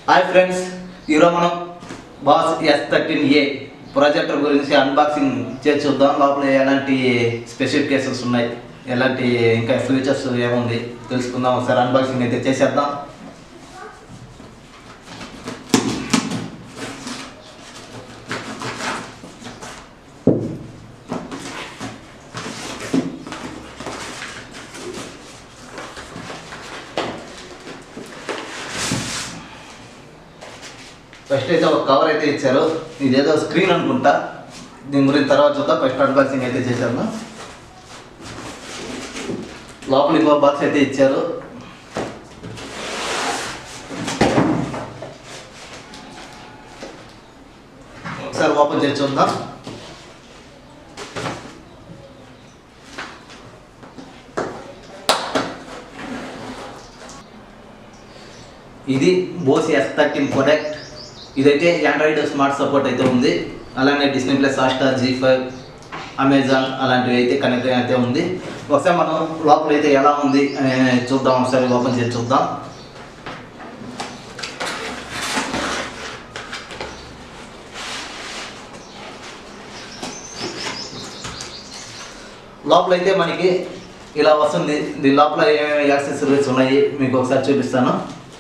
hi friends ఈరోజు మనం Bose S thirteen A projector గురించి అన్బాక్సింగ్ చేసి చూద్దాం లోపల ఎలాంటి స్పెసిఫికేషన్స్ ఉన్నాయి ఎలాంటి ఇంకా ఫీచర్స్ ఏముంది తెలుసుకుందాం ఒకసారి అన్బాక్సింగ్ అయితే చేసేద్దాం ఫస్ట్ అయితే ఒక కవర్ అయితే ఇచ్చారు ఇదేదో స్క్రీన్ అనుకుంటా దీని గురించి తర్వాత చూద్దాం ఫస్ట్ అన్బాక్సింగ్ అయితే చేశాను లోపల ఇంకో బాక్స్ అయితే ఇచ్చారు ఒకసారి ఓపెన్ చేసి చూద్దాం ఇది బోస్ ఎస్ థర్టీన్ ప్రొడక్ట్ ఇదైతే ఆండ్రాయిడ్ స్మార్ట్ సపోర్ట్ అయితే ఉంది అలానే Disney plus Hotstar Zee five Amazon అలాంటివి అయితే కనెక్ట్ అయితే ఉంది ఒకసారి మనం లోపల అయితే ఎలా ఉంది అని చూద్దాం ఒకసారి ఓపెన్ చేసి చూద్దాం లోపల అయితే మనకి ఇలా వస్తుంది దీని లోపల ఏమేమి యాక్సెసరీస్ ఉన్నాయి మీకు ఒకసారి చూపిస్తాను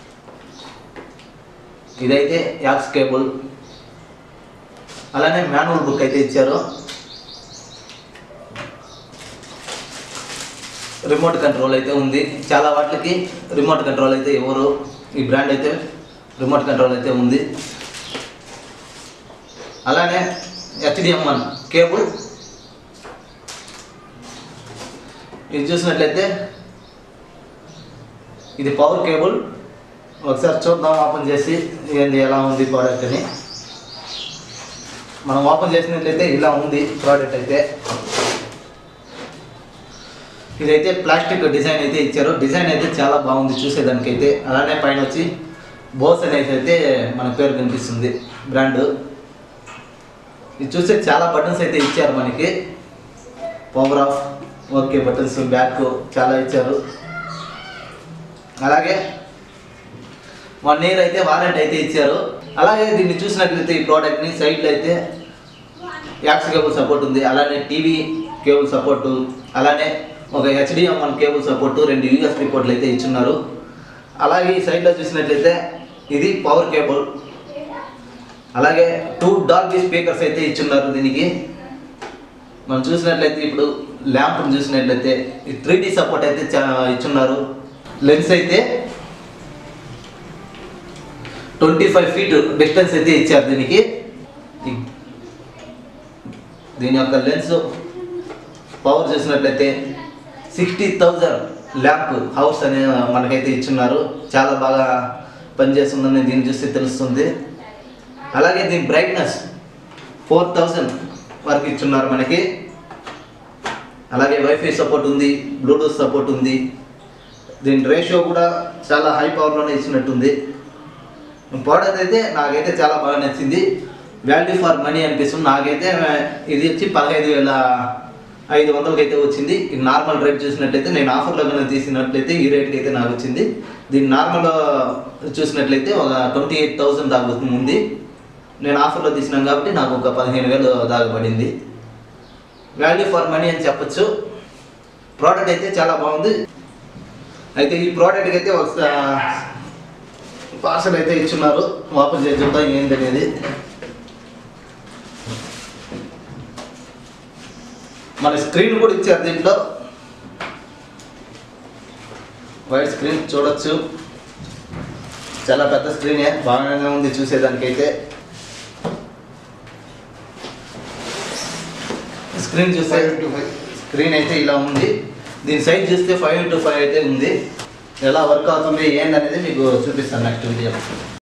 ఇదైతే యాక్స్ కేబుల్ అలానే మాన్యువల్ బుక్ అయితే ఇచ్చారు రిమోట్ కంట్రోల్ అయితే ఉంది చాలా వాటికి రిమోట్ కంట్రోల్ అయితే ఎవరు ఈ బ్రాండ్ అయితే రిమోట్ కంట్రోల్ అయితే ఉంది అలానే హెచ్డిఎంఎన్ కేబుల్ ఇది చూసినట్లయితే ఇది పవర్ కేబుల్ ఒకసారి చూద్దాం ఓపెన్ చేసి ఏంది ఎలా ఉంది ప్రోడక్ట్ అని మనం ఓపెన్ చేసినట్లయితే ఇలా ఉంది ప్రోడక్ట్ అయితే ఇదైతే ప్లాస్టిక్ డిజైన్ అయితే ఇచ్చారు డిజైన్ అయితే చాలా బాగుంది చూసేదానికైతే అలానే పైన వచ్చి బోస్ అనేది అయితే మన పేరు కనిపిస్తుంది బ్రాండ్ ఇది చూస్తే చాలా బటన్స్ అయితే ఇచ్చారు మనకి power off okay buttons back చాలా ఇచ్చారు అలాగే వన్ ఇయర్ అయితే వారంటీ అయితే ఇచ్చారు అలాగే దీన్ని చూసినట్లయితే ఈ ప్రోడక్ట్ని సైడ్లో అయితే యాక్స్ కేబుల్ సపోర్ట్ ఉంది అలానే టీవీ కేబుల్ సపోర్టు అలానే ఒక హెచ్డిఎంఎన్ కేబుల్ సపోర్టు రెండు యూఎస్బి పోర్ట్లు అయితే ఇచ్చున్నారు అలాగే ఈ సైడ్లో చూసినట్లయితే ఇది పవర్ కేబుల్ అలాగే టూ డాల్బీ స్పీకర్స్ అయితే ఇచ్చున్నారు దీనికి మనం చూసినట్లయితే ఇప్పుడు ల్యాంప్ని చూసినట్లయితే ఈ త్రీ డి సపోర్ట్ అయితే చా- ఇచ్చున్నారు లెన్స్ అయితే ట్వంటీ ఫైవ్ ఫీట్ డిస్టెన్స్ అయితే ఇచ్చారు దీనికి ఈ- దీని యొక్క లెన్స్ పవర్ చూసినట్లయితే సిక్స్టీ థౌజండ్ ల్యాంప్ హౌస్ అనే మనకైతే ఇచ్చున్నారు చాలా బాగా పనిచేస్తుందని దీన్ని చూస్తే తెలుస్తుంది అలాగే దీని బ్రైట్నెస్ ఫోర్ థౌజండ్ వరకు ఇచ్చున్నారు మనకి అలాగే వైఫై సపోర్ట్ ఉంది బ్లూటూత్ సపోర్ట్ ఉంది దీని రేషియో కూడా చాలా హై పవర్లోనే ఇచ్చినట్టుంది ప్రోడక్ట్ అయితే నాకైతే చాలా బాగా నచ్చింది వాల్యూ ఫర్ మనీ అనిపిస్తుంది నాకైతే ఇది వచ్చి పదహైదు వేల ఐదు వందలకి అయితే వచ్చింది ఈ నార్మల్ రేట్ చూసినట్లయితే నేను ఆఫర్లో కనుక తీసినట్లయితే ఈ రేట్కి అయితే నాకు వచ్చింది దీని నార్మల్ చూసినట్లయితే ఒక ట్వంటీ ఎయిట్ థౌసండ్ దాకా ఉంది నేను ఆఫర్లో తీసినాను కాబట్టి నాకు ఒక పదిహేను వేలు దాకా పడింది వాల్యూ ఫర్ మనీ అని చెప్పొచ్చు ప్రోడక్ట్ అయితే చాలా బాగుంది అయితే ఈ ప్రోడక్ట్కి అయితే ఒక పార్సల్ అయితే ఇచ్చున్నారు ఓపెన్ చేసి చూద్దాం ఏంది అనేది మన స్క్రీన్ కూడా ఇచ్చారు దీంట్లో వైట్ స్క్రీన్ చూడొచ్చు చాలా పెద్ద స్క్రీనే బాగానే ఉంది చూసేదానికైతే స్క్రీన్ చూస్తే స్క్రీన్ అయితే ఇలా ఉంది దీని సైజ్ చూస్తే ఫైవ్ ఇంటూ ఫైవ్ అయితే ఉంది ఎలా వర్క్ అవుతుంది ఏందనేది మీకు చూపిస్తాను నెక్స్ట్ వీడియో